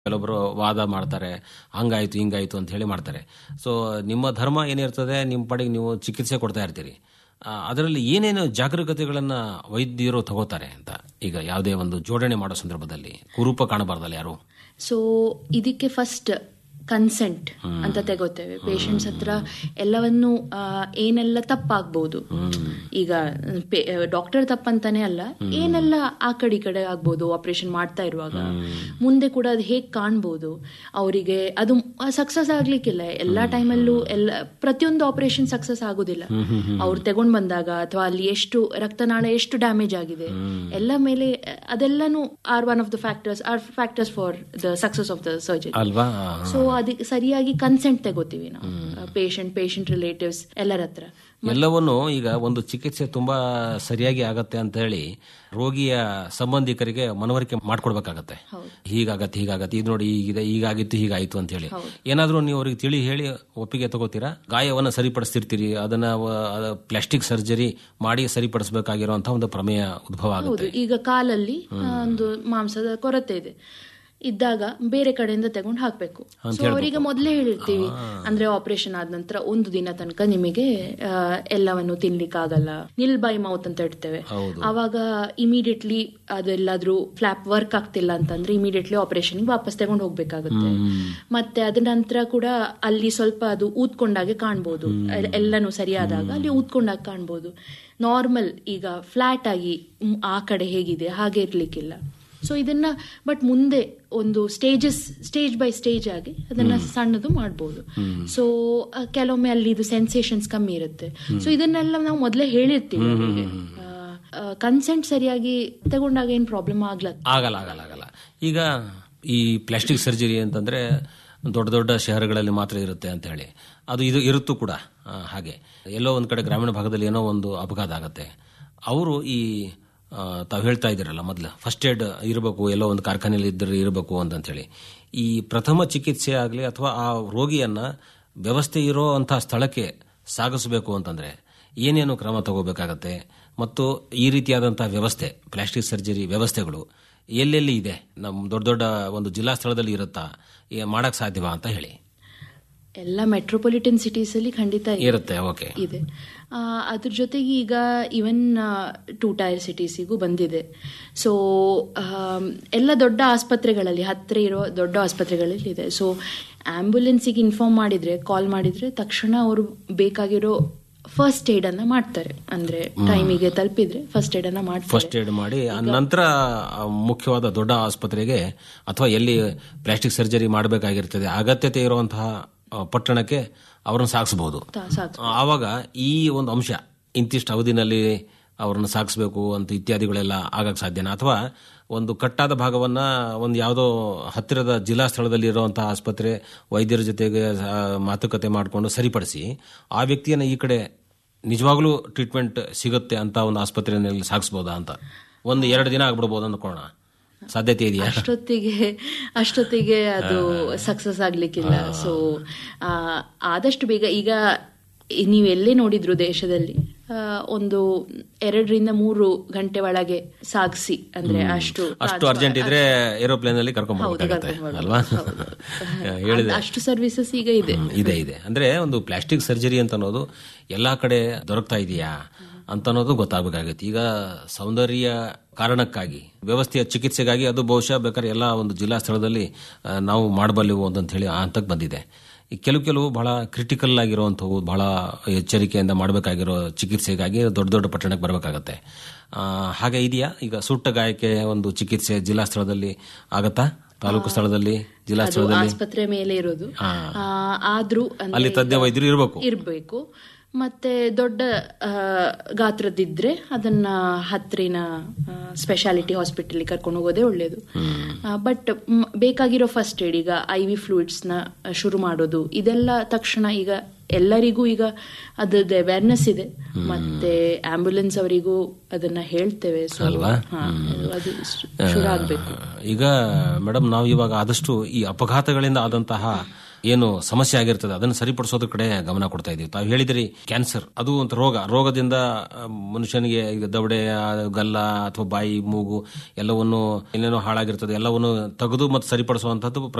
ಕೆಲವೊಬ್ರು ವಾದ ಮಾಡ್ತಾರೆ ಹಂಗಾಯ್ತು ಹಿಂಗಾಯ್ತು ಅಂತ ಹೇಳಿ ಮಾಡ್ತಾರೆ ಸೊ ನಿಮ್ಮ ಧರ್ಮ ಏನಿರ್ತದೆ ನಿಮ್ಮ ಪಾಡಿಗೆ ನೀವು ಚಿಕಿತ್ಸೆ ಕೊಡ್ತಾ ಇರ್ತೀರಿ ಆ, ಅದರಲ್ಲಿ ಏನೇನು ಜಾಗರೂಕತೆಗಳನ್ನ ವೈದ್ಯರು ತಗೋತಾರೆ ಅಂತ ಈಗ ಯಾವುದೇ ಒಂದು ಜೋಡಣೆ ಮಾಡೋ ಸಂದರ್ಭದಲ್ಲಿ ಕುರೂಪ ಕಾಣಬಾರ್ದಲ್ಲ ಯಾರು ಸೊ ಇದಕ್ಕೆ ಫಸ್ಟ್ ಕನ್ಸೆಂಟ್ ಅಂತ ತಗೋತೇವೆ ಪೇಷಂಟ್ಸ್ ಹತ್ರ ಎಲ್ಲವನ್ನು ಆ, ಏನೆಲ್ಲ ತಪ್ಪಾಗ್ಬೋದು ಈಗ ಡಾಕ್ಟರ್ ತಪ್ಪಂತಾನೆ ಅಲ್ಲ ಏನೆಲ್ಲ ಆ ಕಡೆ ಈ ಕಡೆ ಆಗ್ಬೋದು ಆಪರೇಷನ್ ಮಾಡ್ತಾ ಇರುವಾಗ ಮುಂದೆ ಕೂಡ ಅದು ಹೇಗೆ ಕಾಣ್ಬೋದು ಅವರಿಗೆ ಅದು ಸಕ್ಸಸ್ ಆಗ್ಲಿಕ್ಕಿಲ್ಲ ಎಲ್ಲಾ ಟೈಮಲ್ಲೂ ಎಲ್ಲ ಪ್ರತಿಯೊಂದು ಆಪರೇಷನ್ ಸಕ್ಸಸ್ ಆಗುದಿಲ್ಲ ಅವ್ರು ತಗೊಂಡ್ ಬಂದಾಗ ಅಥವಾ ಅಲ್ಲಿ ಎಷ್ಟು ರಕ್ತನಾಳ ಎಷ್ಟು ಡ್ಯಾಮೇಜ್ ಆಗಿದೆ ಎಲ್ಲ ಮೇಲೆ ಅದೆಲ್ಲಾನು are one of the factors are factors for the success of the surgery ಅಲ್ವಾ ಸೊ ಅದಕ್ಕೆ ಸರಿಯಾಗಿ ಕನ್ಸೆಂಟ್ ತಗೋತೀವಿ ನಾವು ಪೇಷಂಟ್ ಪೇಷಂಟ್ ರಿಲೇಟಿವ್ಸ್ ಎಲ್ಲರ ಹತ್ರ ಎಲ್ಲವನ್ನು ಈಗ ಒಂದು ಚಿಕಿತ್ಸೆ ತುಂಬಾ ಸರಿಯಾಗಿ ಆಗತ್ತೆ ಅಂತ ಹೇಳಿ ರೋಗಿಯ ಸಂಬಂಧಿಕರಿಗೆ ಮನವರಿಕೆ ಮಾಡ್ಕೊಡ್ಬೇಕಾಗತ್ತೆ ಹೀಗಾಗತ್ತೆ ಹೀಗಾಗತ್ತೆ ಇದು ನೋಡಿ ಹೀಗಿದೆ ಹೀಗಾಗಿತ್ತು ಹೀಗಾಯ್ತು ಅಂತ ಹೇಳಿ ಏನಾದ್ರೂ ನೀವು ಅವ್ರಿಗೆ ತಿಳಿ ಹೇಳಿ ಒಪ್ಪಿಗೆ ತಗೋತೀರಾ ಗಾಯವನ್ನ ಸರಿಪಡಿಸ್ತಿರ್ತೀರಿ ಅದನ್ನ ಪ್ಲಾಸ್ಟಿಕ್ ಸರ್ಜರಿ ಮಾಡಿ ಸರಿಪಡಿಸಬೇಕಾಗಿರುವಂತಹ ಒಂದು ಪ್ರಮೇಯ ಉದ್ಭವ ಆಗುತ್ತೆ ಹೌದು ಈಗ ಕಾಲಲ್ಲಿ ಆ, ಒಂದು ಮಾಂಸದ ಕೊರತೆ ಇದೆ ಇದ್ದಾಗ ಬೇರೆ ಕಡೆಯಿಂದ ತಗೊಂಡು ಹಾಕ್ಬೇಕು ಸೊ ಅವರಿಗೆ ಮೊದಲೇ ಹೇಳಿರ್ತೀವಿ ಅಂದ್ರೆ ಆಪರೇಷನ್ ಆದ ನಂತರ ಒಂದು ದಿನ ತನಕ ನಿಮಗೆ ಆ, ಎಲ್ಲವನ್ನು ತಿನ್ಲಿಕ್ಕಾಗಲ್ಲ ನಿಲ್ ಬೈ ಮೌತ್ ಅಂತ ಇಡ್ತೇವೆ ಅವಾಗ ಇಮಿಡಿಯೇಟ್ಲಿ ಅದೆಲ್ಲಾದ್ರೂ ಫ್ಲಾಪ್ ವರ್ಕ್ ಆಗ್ತಿಲ್ಲ ಅಂತಂದ್ರೆ ಇಮಿಡಿಯೇಟ್ಲಿ ಆಪರೇಷನ್ ವಾಪಸ್ ತಗೊಂಡು ಹೋಗ್ಬೇಕಾಗುತ್ತೆ ಮತ್ತೆ ಅದ ನಂತರ ಕೂಡ ಅಲ್ಲಿ ಸ್ವಲ್ಪ ಅದು ಊದ್ಕೊಂಡಾಗೆ ಕಾಣ್ಬೋದು ಎಲ್- ಎಲ್ಲನೂ ಸರಿಯಾದಾಗ ಅಲ್ಲಿ ಊದ್ಕೊಂಡಾಗ ಕಾಣ್ಬೋದು ನಾರ್ಮಲ್ ಈಗ ಫ್ಲಾಟ್ ಆಗಿ ಮ್, ಆ ಕಡೆ ಹೇಗಿದೆ ಹಾಗೆ ಇರ್ಲಿಕ್ಕಿಲ್ಲ ಸೊ ಇದನ್ನ ಬಟ್ ಮುಂದೆ ಒಂದು ಸ್ಟೇಜಸ್ ಸ್ಟೇಜ್ ಬೈ ಸ್ಟೇಜ್ ಆಗಿ ಅದನ್ನ ಸಣ್ಣದು ಮಾಡ್ಬೋದು ಸೊ ಕೆಲವೊಮ್ಮೆ ಅಲ್ಲಿ ಇದು ಸೆನ್ಸೇಷನ್ಸ್ ಕಮ್ಮಿ ಇರುತ್ತೆ ಸೊ ಇದನ್ನೆಲ್ಲ ನಾವು ಮೊದಲೇ ಹೇಳಿರ್ತೀವಿ ಅವರಿಗೆ ಕನ್ಸೆಂಟ್ ಸರಿಯಾಗಿ ತಗೊಂಡಾಗ ಏನ್ ಪ್ರಾಬ್ಲಮ್ ಆಗ್ಲತ್ತ ಆಗಲ್ಲ ಆಗಲ್ಲ ಆಗಲ್ಲ ಈಗ ಈ ಪ್ಲಾಸ್ಟಿಕ್ ಸರ್ಜರಿ ಅಂತಂದ್ರೆ ದೊಡ್ಡ ದೊಡ್ಡ ಶಹರಗಳಲ್ಲಿ ಮಾತ್ರ ಇರುತ್ತೆ ಅಂತ ಹೇಳಿ ಅದು ಇದು ಇರುತ್ತೂ ಕೂಡ ಆ, ಹಾಗೆ ಎಲ್ಲೋ ಒಂದು ಕಡೆ ಗ್ರಾಮೀಣ ಭಾಗದಲ್ಲಿ ಏನೋ ಒಂದು ಅಪಘಾತ ಆಗತ್ತೆ ಅವರು ಈ ಆ, ತಾವು ಹೇಳ್ತಾ ಇದ್ದೀರಲ್ಲ ಮೊದಲು ಫಸ್ಟ್ ಏಡ್ ಇರಬೇಕು ಎಲ್ಲೋ ಒಂದು ಕಾರ್ಖಾನೆಯಲ್ಲಿ ಇದ್ದರೆ ಇರಬೇಕು ಅಂತಂತೇಳಿ ಈ ಪ್ರಥಮ ಚಿಕಿತ್ಸೆ ಆಗಲಿ ಅಥವಾ ಆ ರೋಗಿಯನ್ನ ವ್ಯವಸ್ಥೆ ಇರೋ ಅಂತಹ ಸ್ಥಳಕ್ಕೆ ಸಾಗಿಸಬೇಕು ಅಂತಂದ್ರೆ ಏನೇನು ಕ್ರಮ ತಗೋಬೇಕಾಗತ್ತೆ ಮತ್ತು ಈ ರೀತಿಯಾದಂತಹ ವ್ಯವಸ್ಥೆ ಪ್ಲಾಸ್ಟಿಕ್ ಸರ್ಜರಿ ವ್ಯವಸ್ಥೆಗಳು ಎಲ್ಲೆಲ್ಲಿ ಇದೆ ನಮ್ಮ ದೊಡ್ಡ ದೊಡ್ಡ ಒಂದು ಜಿಲ್ಲಾ ಸ್ಥಳದಲ್ಲಿ ಇರುತ್ತಾ ಏ- ಮಾಡಕ್ ಸಾಧ್ಯವಾ ಅಂತ ಹೇಳಿ ಎಲ್ಲ ಮೆಟ್ರೋಪಾಲಿಟನ್ ಸಿಟೀಸ್ ಅಲ್ಲಿ ಖಂಡಿತ ಇದೆ. ಇರುತ್ತೆ ಓಕೆ ಇದೆ ಆ, ಅದ್ರ ಜೊತೆಗೆ ಈಗ ಈವನ್ ಟೂ ಟೈರ್ ಸಿಟೀಸಿಗೂ ಬಂದಿದೆ ಸೊ ಎಲ್ಲ ದೊಡ್ಡ ಆಸ್ಪತ್ರೆಗಳಲ್ಲಿ ಹತ್ತಿರ ಇರೋ ದೊಡ್ಡ ಆಸ್ಪತ್ರೆಗಳಲ್ಲಿ ಇದೆ ಸೊ ಆಂಬ್ಯುಲೆನ್ಸಿಗೆ ಇನ್ಫಾರ್ಮ್ ಮಾಡಿದ್ರೆ ಕಾಲ್ ಮಾಡಿದ್ರೆ ತಕ್ಷಣ ಅವರು ಬೇಕಾಗಿರೋ ಫಸ್ಟ್ ಏಡ್ ಅನ್ನ ಮಾಡ್ತಾರೆ ಅಂದ್ರೆ ಟೈಮಿಗೆ ತಲುಪಿದ್ರೆ ಫಸ್ಟ್ ಏಡ್ ಅನ್ನ ಮಾಡ್ತಾರೆ ಫಸ್ಟ್ ಏಡ್ ಮಾಡಿ ಆ ನಂತರ ಆ ಮುಖ್ಯವಾದ ದೊಡ್ಡ ಆಸ್ಪತ್ರೆಗೆ ಅಥವಾ ಎಲ್ಲಿ ಪ್ಲಾಸ್ಟಿಕ್ ಸರ್ಜರಿ ಮಾಡಬೇಕಾಗಿರ್ತದೆ ಅಗತ್ಯತೆ ಇರುವಂತಹ ಆ, ಪಟ್ಟಣಕ್ಕೆ ಅವರನ್ನು ಸಾಗಿಸಬಹುದು ತಾ- ಸಾಕು ಆವಾಗ ಈ ಒಂದು ಅಂಶ ಇಂತಿಷ್ಟು ಅವಧಿನಲ್ಲಿ ಅವರನ್ನು ಸಾಗಿಸ್ಬೇಕು ಅಂತ ಇತ್ಯಾದಿಗಳೆಲ್ಲ ಆಗಕ್ಕೆ ಸಾಧ್ಯನಾ ಅಥವಾ ಒಂದು ಕಟ್ಟಾದ ಭಾಗವನ್ನ ಒಂದು ಯಾವುದೋ ಹತ್ತಿರದ ಜಿಲ್ಲಾ ಸ್ಥಳದಲ್ಲಿ ಇರುವಂತಹ ಆಸ್ಪತ್ರೆ ವೈದ್ಯರ ಜೊತೆಗೆ ಆ, ಮಾತುಕತೆ ಮಾಡಿಕೊಂಡು ಸರಿಪಡಿಸಿ ಆ ವ್ಯಕ್ತಿಯನ್ನ ಈ ಕಡೆ ನಿಜವಾಗ್ಲೂ ಟ್ರೀಟ್ಮೆಂಟ್ ಸಿಗುತ್ತೆ ಅಂತ ಒಂದು ಆಸ್ಪತ್ರೆಯಲ್ಲಿ ಸಾಗಿಸ್ಬೋದಾ ಅಂತ ಒಂದು ಎರಡು ದಿನ ಆಗ್ಬಿಡ್ಬೋದು ಅಂದ್ಕೊಳ್ಳೋಣ ಸಾಧ್ಯತೆ ಇದೆಯಾ ಅಷ್ಟೊತ್ತಿಗೆ ಅಷ್ಟೊತ್ತಿಗೆ ಅದು ಸಕ್ಸಸ್ ಆಗ್ಲಿಕ್ಕಿಲ್ಲ ಸೊ ಆದಷ್ಟು ಬೇಗ ಈಗ ನೀವು ಎಲ್ಲೇ ನೋಡಿದ್ರು ದೇಶದಲ್ಲಿ ಆ, ಒಂದು ಎರಡರಿಂದ ಮೂರು ಗಂಟೆ ಒಳಗೆ ಸಾಗಿಸಿ ಅಂದ್ರೆ ಅಷ್ಟು ಅಷ್ಟು ಅರ್ಜೆಂಟ್ ಇದ್ರೆ ಏರೋಪ್ಲೇನ್ ಅಲ್ಲಿ ಕರ್ಕೊಂಡ್ ಬರ್ಬೇಕಾಗತ್ತೆ ಅಲ್ವಾ ಹೇಳಿದೆ ಅಷ್ಟು ಸರ್ವಿಸಸ್ ಈಗ ಇದೆ ಹ್ಮ್, ಇದೆ ಇದೆ ಅಂದ್ರೆ ಒಂದು ಪ್ಲಾಸ್ಟಿಕ್ ಸರ್ಜರಿ ಅಂತ ಅನ್ನೋದು ಎಲ್ಲಾ ಕಡೆ ದೊರಕ್ತಾ ಇದೆಯಾ ಅಂತ ಅನ್ನೋದು ಗೊತ್ತಾಗಬೇಕಾಗತ್ತೆ ಈಗ ಸೌಂದರ್ಯ ಕಾರಣಕ್ಕಾಗಿ ವ್ಯವಸ್ಥೆಯ ಚಿಕಿತ್ಸೆಗಾಗಿ ಅದು ಬಹುಶಃ ಬೇಕಾದ್ರೆ ಎಲ್ಲ ಒಂದು ಜಿಲ್ಲಾ ಸ್ಥಳದಲ್ಲಿ ಆ, ನಾವು ಮಾಡಬಲ್ಲೆವು ಅಂತ ಹೇಳಿ ಆ ಹಂತಕ್ಕೆ ಬಂದಿದೆ ಈ ಕೆಲವು ಕೆಲವು ಬಹಳ ಕ್ರಿಟಿಕಲ್ ಆಗಿರುವಂಥವು ಬಹಳ ಎಚ್ಚರಿಕೆಯಿಂದ ಮಾಡಬೇಕಾಗಿರೋ ಚಿಕಿತ್ಸೆಗಾಗಿ ದೊಡ್ಡ ದೊಡ್ಡ ಪಟ್ಟಣಕ್ಕೆ ಬರಬೇಕಾಗತ್ತೆ ಆ, ಹಾಗೆ ಇದೆಯಾ ಈಗ ಸುಟ್ಟ ಗಾಯಕ್ಕೆ ಒಂದು ಚಿಕಿತ್ಸೆ ಜಿಲ್ಲಾ ಸ್ಥಳದಲ್ಲಿ ಆಗತ್ತಾ ತಾಲೂಕು ಸ್ಥಳದಲ್ಲಿ ಜಿಲ್ಲಾ ಅದು ಸ್ಥಳದಲ್ಲಿ ಆಸ್ಪತ್ರೆ ಮೇಲೆ ಇರೋದು ಹಾ. ಆ, ಆದ್ರೂ ಅಂದ್ರೆ ಅಲ್ಲಿ ತಜ್ಞ ವೈದ್ಯರು ಇರಬೇಕು ಇರಬೇಕು ಮತ್ತೆ ದೊಡ್ಡ ಆ, ಗಾತ್ರದಿದ್ರೆ ಅದನ್ನ ಹತ್ತಿರಿನ ಸ್ಪೆಷಾಲಿಟಿ ಹಾಸ್ಪಿಟಲ್ ಕರ್ಕೊಂಡು ಹೋಗೋದೇ ಒಳ್ಳೇದು ಬಟ್ ಬೇಕಾಗಿರೋ ಫಸ್ಟ್ ಏಡ್ ಈಗ ಐ ವಿ ಫ್ಲೂಯಿಡ್ಸ್ ನ ಶುರು ಮಾಡೋದು ಇದೆಲ್ಲ ತಕ್ಷಣ ಈಗ ಎಲ್ಲರಿಗೂ ಈಗ ಅದ್ರದ್ದು ಅವೇರ್ನೆಸ್ ಇದೆ ಮತ್ತೆ ಆಂಬ್ಯುಲೆನ್ಸ್ ಅವರಿಗೂ ಅದನ್ನ ಹೇಳ್ತೇವೆ ಸೊ ಅಲ್ವಾ? ಅದು ಶುರು ಆಗ್ಬೇಕು ಈಗ ಮೇಡಮ್ ನಾವು ಇವಾಗ ಆದಷ್ಟು ಈ ಅಪಘಾತಗಳಿಂದ ಆದಂತಹ ಏನು ಸಮಸ್ಯೆ ಆಗಿರ್ತದೆ ಅದನ್ನು ಸರಿಪಡಿಸೋದ್ರ ಕಡೆ ಗಮನ ಕೊಡ್ತಾ ಇದೀವಿ ತಾವು ಹೇಳಿದ್ರಿ ಕ್ಯಾನ್ಸರ್ ಅದು ಒಂದು ರೋಗ ರೋಗದಿಂದ ಆ, ಮನುಷ್ಯನಿಗೆ ಈಗ ದವಡೆ ಆ, ಗಲ್ಲ ಅಥವಾ ಬಾಯಿ ಮೂಗು ಎಲ್ಲವನ್ನು ಏನೇನೋ ಹಾಳಾಗಿರ್ತದೆ ಎಲ್ಲವನ್ನು ತೆಗೆದು ಮತ್ತು ಸರಿಪಡಿಸುವಂತದ್ದು